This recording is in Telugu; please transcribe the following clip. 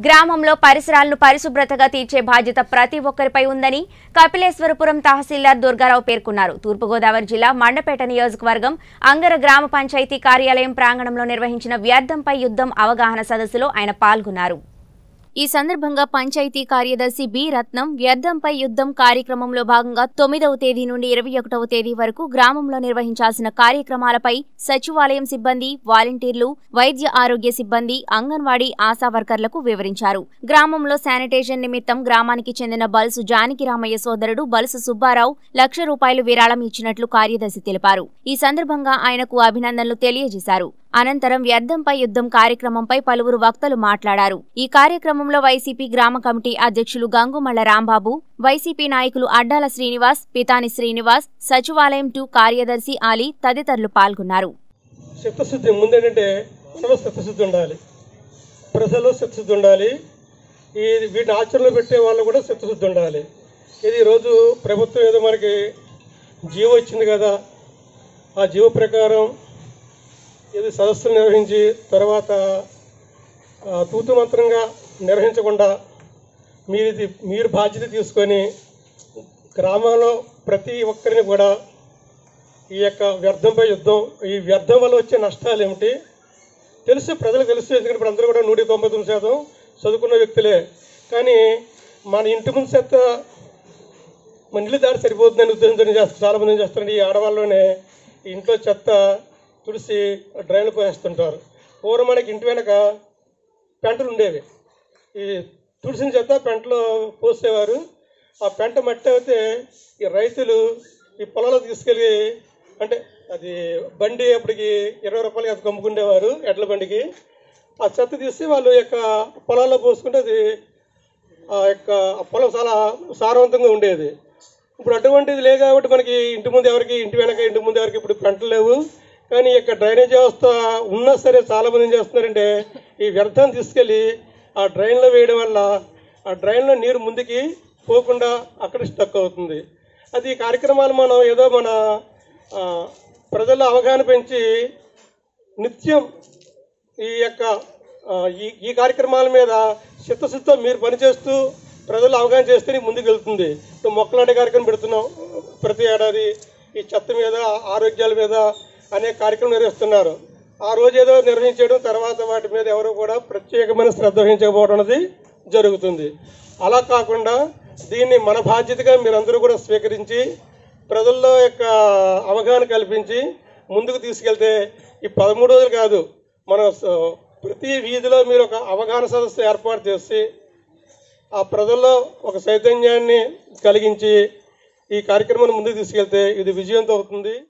గ్రామంలో పరిసరాలను పరిశుభ్రతగా తీర్చే బాధ్యత ప్రతి ఒక్కరిపై ఉందని కపిలేశ్వరపురం తహసీల్దార్ దుర్గారావు పేర్కొన్నారు తూర్పుగోదావరి జిల్లా మండపేట నియోజకవర్గం అంగర గ్రామ పంచాయతీ కార్యాలయం ప్రాంగణంలో నిర్వహించిన వ్యర్థంపై యుద్ధం అవగాహన సదస్సులో ఆయన పాల్గొన్నారు ఈ సందర్భంగా పంచాయతీ కార్యదర్శి బి రత్నం వ్యర్థంపై యుద్ధం కార్యక్రమంలో భాగంగా తొమ్మిదవ తేదీ నుండి ఇరవై ఒకటవ తేదీ వరకు గ్రామంలో నిర్వహించాల్సిన కార్యక్రమాలపై సచివాలయం సిబ్బంది వాలంటీర్లు వైద్య ఆరోగ్య సిబ్బంది అంగన్వాడీ ఆశా వర్కర్లకు వివరించారు గ్రామంలో శానిటేషన్ నిమిత్తం గ్రామానికి చెందిన బలుసు జానకి రామయ్య సోదరుడు బలుసు సుబ్బారావు లక్ష రూపాయలు విరాళం ఇచ్చినట్లు కార్యదర్శి తెలిపారు ఈ సందర్భంగా ఆయనకు అభినందనలు తెలియజేశారు అనంతరం వ్యర్థంపై యుద్ధం కార్యక్రమంపై పలువురు వక్తలు మాట్లాడారు ఈ కార్యక్రమంలో వైసీపీ గ్రామ కమిటీ అధ్యక్షులు గంగుమళ్ల రాంబాబు వైసీపీ నాయకులు అడ్డాల శ్రీనివాస్ పితాని శ్రీనివాస్ సచివాలయం టూ కార్యదర్శి ఆలీ తదితరులు పాల్గొన్నారు చిత్తశుద్ధి ముందేంటంటే మనలో చిత్తశుద్ధి ఉండాలి ప్రజల్లో చిత్తశుద్ధి ఉండాలి ఈ వీటిని ఆచరణలో పెట్టే వాళ్ళు కూడా చిత్తశుద్ధి ఉండాలి ఇది ఈరోజు ప్రభుత్వం ఏదో మనకి జీవో ఇచ్చింది కదా ఆ జీవో ప్రకారం ఇది సదస్సులు నిర్వహించి తర్వాత ఆ, తూతు మంత్రంగా నిర్వహించకుండా మీరు ఇది మీరు బాధ్యత తీసుకొని గ్రామంలో ప్రతి ఒక్కరిని కూడా ఈ యొక్క వ్యర్థంపై యుద్ధం ఈ వ్యర్థం వల్ల వచ్చే నష్టాలు ఏమిటి తెలుసు ప్రజలకు తెలుసు ఎందుకంటే ఇప్పుడు అందరూ కూడా నూట తొంభై తొమ్మిది శాతం చదువుకున్న వ్యక్తులే కానీ మన ఇంటి ముందు చెత్త మన ఇల్లు దారి సరిపోతుందని ఉద్దేశంతో చేస్తారు చాలా మంది ఏం చేస్తారంటే ఈ ఆడవాళ్ళలోనే ఈ ఇంట్లో చెత్త తుడిసి డ్రైన్లు పోసేస్తుంటారు పూర్వం మనకి ఇంటి వెనక పెంటలు ఉండేవి ఈ తుడిసిన చెత్త పెంటలో పోసేవారు ఆ పెంట మట్టి అయితే ఈ రైతులు ఈ పొలాల్లో తీసుకెళ్ళి అంటే అది బండి అప్పటికి ఇరవై రూపాయలకి అది కమ్ముకునేవారు ఎడ్ల బండికి ఆ చెత్త తీసి వాళ్ళు యొక్క పొలాల్లో పోసుకుంటే అది ఆ యొక్క ఆ పొలం చాలా సారవంతంగా ఉండేది ఇప్పుడు అటువంటిది లేదు కాబట్టి మనకి ఇంటి ముందు ఎవరికి ఇంటి వెనక ఇంటి ముందు ఎవరికి ఇప్పుడు పంటలు లేవు కానీ ఈ యొక్క డ్రైనేజ్ వ్యవస్థ ఉన్నా సరే చాలా మంది ఏం చేస్తున్నారంటే ఈ వ్యర్థాన్ని తీసుకెళ్ళి ఆ డ్రైన్లో వేయడం వల్ల ఆ డ్రైన్లో నీరు ముందుకి పోకుండా అక్కడ స్టక్ అవుతుంది అది ఈ కార్యక్రమాలు మనం ఏదో మన ఆ, ప్రజల్లో అవగాహన పెంచి నిత్యం ఈ యొక్క ఆ, ఈ ఈ కార్యక్రమాల మీద చిత్తశుద్ధితో మీరు పనిచేస్తూ ప్రజలు అవగాహన చేస్తే ముందుకు వెళ్తుంది ఇప్పుడు మొక్కలు నాటే కార్యక్రమం పెడుతున్నాం ప్రతి ఏడాది ఈ చెత్త మీద ఆరోగ్యాల మీద అనేక కార్యక్రమం నిర్వహిస్తున్నారు ఆ రోజు ఏదో నిర్వహించడం తర్వాత వాటి మీద ఎవరు కూడా ప్రత్యేకమైన శ్రద్ధ వహించకపోవడం అనేది జరుగుతుంది అలా కాకుండా దీన్ని మన బాధ్యతగా మీరందరూ కూడా స్వీకరించి ప్రజల్లో యొక్క అవగాహన కల్పించి ముందుకు తీసుకెళ్తే ఈ పదమూడు రోజులు కాదు మన స- ప్రతి వీధిలో మీరు ఒక అవగాహన సదస్సు ఏర్పాటు చేసి ఆ ప్రజల్లో ఒక చైతన్యాన్ని కలిగించి ఈ కార్యక్రమాన్ని ముందుకు తీసుకెళ్తే ఇది విజయంతో అవుతుంది